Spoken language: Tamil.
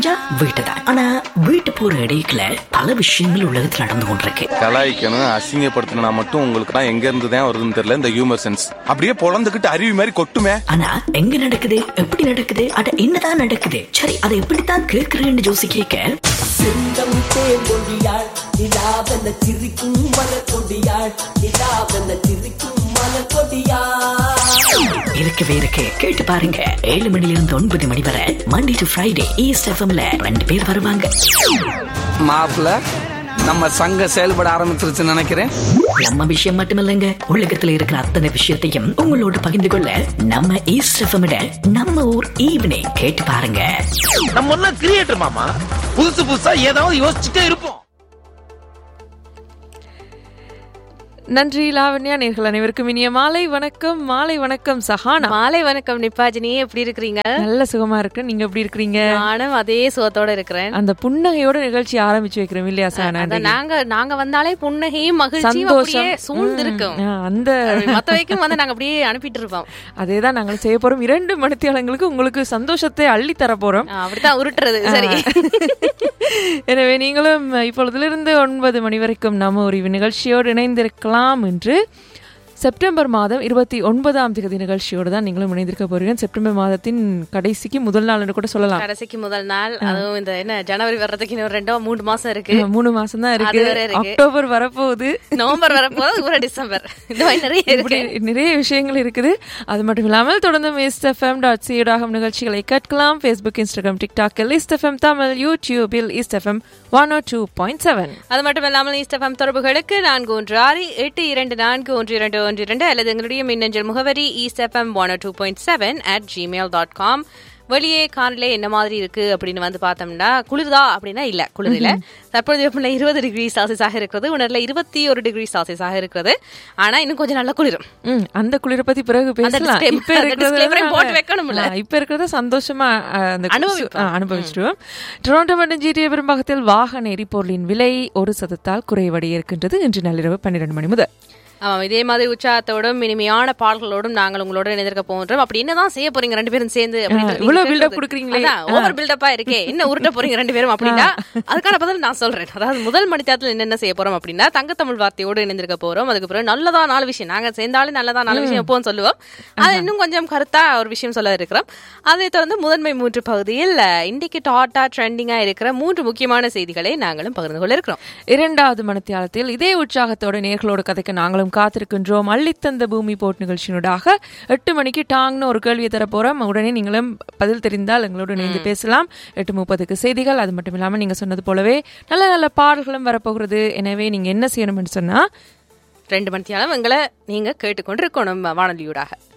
வீட்டு தான் ஆனா வீட்டு போற இடையில பல விஷயங்கள் உலகத்தில் நடந்து கொண்டிருக்கு கலாய்க்கணும் அசிங்கப்படுத்தணும் மட்டும் உங்களுக்கு தான் எங்க இருந்து தான் வருதுன்னு தெரியல இந்த ஹியூமர் சென்ஸ் அப்படியே பொழந்துகிட்டு அருவி மாதிரி கொட்டுமே ஆனா எங்க நடக்குது எப்படி நடக்குது அட என்னதான் நடக்குது சரி அதை எப்படித்தான் கேட்கிறேன்னு ஜோசி கேட்க செந்தம் தேங்கொடியாள் நிலாவென சிரிக்கும் மலர்கொடியாள் நிலாவென சிரிக்கும் மலர்கொடியாள் இருக்கவே இருக்கு கேட்டு பாருங்க ஏழு மணில இருந்து ஒன்பது மணி வரை மண்டே டு ஃப்ரைடே ஈஸ்ட் எஃப்எம்ல ரெண்டு பேர் வருவாங்க மாப்பிள்ள நம்ம சங்கம் செயல்பட ஆரம்பிச்சிருச்சுன்னு நினைக்கிறேன் நம்ம விஷயம் மட்டுமில்லைங்க உலகத்துல இருக்கிற அத்தனை விஷயத்தையும் உங்களோட பகிர்ந்து கொள்ள நம்ம ஈஸ்ட் எஃப்எம் நம்ம ஊர் ஈவினிங் கேட்டு பாருங்க நம்ம எல்லாம் கிரியேட்டர் மாமா புதுசு புதுசா ஏதாவது யோசிச்சுட்டே இருப்போம் நன்றி லாவண்யா நேர்கள் அனைவருக்கும் இனிய மாலை வணக்கம் மாலை வணக்கம் சஹானா மாலை வணக்கம் நிப்பாஜினி எப்படி இருக்கிறீங்க நல்ல சுகமா இருக்கு நீங்க எப்படி இருக்கிறீங்க நானும் அதே சுகத்தோட இருக்கிறேன் அந்த புன்னகையோட நிகழ்ச்சி ஆரம்பிச்சு வைக்கிறோம் இல்லையா சஹானா அதான் நாங்க நாங்க வந்தாலே புன்னகையும் மகிழ்ச்சியும் சந்தோஷம். அப்படியே சூழ்ந்து இருக்கும் ஆ, அந்த மத்த வைக்கும் வந்து நாங்க அப்படியே அனுப்பிட்டு இருப்போம் அதேதான் நாங்கள் செய்ய போறோம் இரண்டு மணித்தியாளங்களுக்கு உங்களுக்கு சந்தோஷத்தை அள்ளி தர போறோம் ஆ, அப்படித்தான் உருட்டுறது சரி எனவே நீங்களும் இப்பொழுதிலிருந்து ஒன்பது மணி வரைக்கும் நம்ம ஒரு நிகழ்ச்சியோடு இணைந்திருக்கலாம் என்று செப்டம்பர் மாதம் இருபத்தி ஒன்பதாம் தேதி நிகழ்ச்சியோடு தான் நீங்களும் இணைந்திருக்க போறீங்க செப்டம்பர் மாதத்தின் கடைசிக்கு முதல் நாள் கூட சொல்லலாம் கடைசிக்கு முதல் நாள் அதுவும் இந்த என்ன ஜனவரி வர்றதுக்கு இன்னும் ரெண்டோ மூணு மாசம் இருக்கு மூணு மாசம் தான் இருக்கு அது வேற இருக்கு. அக்டோபர் வரப்போகுது நவம்பர் வரப்போது ஒரு டிசம்பர் இந்த மாதிரி நிறைய இப்படி இருக்கு நிறைய விஷயங்கள் இருக்குது அது மட்டும் இல்லாமல் தொடர்ந்து மிஸ்ட் எஃப்எம் டாட் சிடாகும் நிகழ்ச்சிகளை கேட்கலாம் ஃபேஸ்புக் இன்ஸ்டாகிராம் டிக்டாக்கில் இஸ்ட் எஃப்எம் தமிழ் யூடியூபில் East FM one O two point seven அது மட்டும் இல்லாமல் ஈஸ்டஃபம் தொடர்புகளுக்கு நான்கு ஒன்று ஆறு எட்டு இரண்டு நான்கு ஒன்று இரண்டு ஒன்று இரண்டு அல்லது எங்களுடைய மின்னஞ்சல் முகவரி eastfm one two point seven at Gmail dot com வெளியே காணலே என்ன மாதிரி இருக்கு அப்படின்னு வந்து பார்த்தோம்னா குளிர்தா அப்படின்னா இல்ல குளிர் இல்ல தற்போது வெப்பநிலை இருபது டிகிரி செல்சியஸாக இருக்கிறது உணர்ல இருபத்தி ஒரு டிகிரி செல்சியஸாக இருக்கிறது ஆனா இன்னும் கொஞ்சம் நல்லா குளிரும் ம், அந்த குளிரை பத்தி பிறகு பேசலாம் disclaimer- இப்ப அந்த இருக்கிறத disclaimer-ஐ நாங்க- போட்டு வைக்கணும்ல. ஆ, இப்ப இருக்கிறத சந்தோஷமா ஆ, அந்த குசு- அனுபவிப்போம். ஆ, அனுபவிச்சிடுவோம் டொரண்டோ மற்றும் ஜிடிஏ பெரும்பாகத்தில் வாகன எரிபொருளின் விலை ஒரு சதத்தால் குறைவடைய இருக்கின்றது இன்று நள்ளிரவு பன்னிரண்டு மணி முதல் ஆமாம் இதே மாதிரி உற்சாகத்தோடும் இனிமையான பாடல்களோடும் நாங்கள் உங்களோட இணைந்திருக்க போன்றோம் அப்படி என்னதான் செய்ய போறீங்க ரெண்டு பேரும் சேர்ந்து அப்படின்றது இவ்வளவு நீங்க build up கேட்கறது. கொடுக்குறீங்களே. அதான், over build up ஆ இருக்கே என்ன உருட்ட போறீங்க ரெண்டு பேரும் அப்படின்னா அதுக்கான பதில் நான் சொல்றேன் அதாவது முதல் மணித்தாத்துல என்னென்ன செய்ய போறோம் அப்படின்னா தங்க தமிழ் வார்த்தையோடு இணைந்திருக்க போறோம் அதுக்கு பிறகு நல்லதா நாலு விஷயம் நாங்க சேர்ந்தாலும் நல்லதா நாலு விஷயம் எப்போவும் சொல்லுவோம் அது இன்னும் கொஞ்சம் கருத்தா ஒரு விஷயம் சொல்ல இருக்கிறோம் அதை தொடர்ந்து முதன்மை மூன்று பகுதியில் அஹ், இன்றைக்கு டாட்டா ட்ரெண்டிங்கா இருக்கிற மூன்று முக்கியமான செய்திகளை நாங்களும் பகிர்ந்து கொள்ள இருக்கிறோம் இரண்டாவது மணித்தியாலத்தில் இதே உற்சாகத்தோட நேர்களோட கதைக்கு நாங்களும் காத்திருக்கின்றோம் அள்ளித்தந்த பூமி போட் நிகழ்ச்சியினூடாக எட்டு மணிக்கு டாங்னு ஒரு கேள்வியை தர போறோம் உடனே நீங்களும் பதில் தெரிந்தால் எங்களோட இணைந்து பேசலாம் எட்டு முப்பதுக்கு செய்திகள் அது மட்டும் இல்லாமல் நீங்க சொன்னது போலவே நல்ல நல்ல பாடல்களும் வரப்போகிறது எனவே நீங்க என்ன செய்யணும்னு சொன்னா ரெண்டு மணித்தியாலும் எங்களை நீங்க கேட்டுக்கொண்டு இருக்கணும் வானொலியூடாக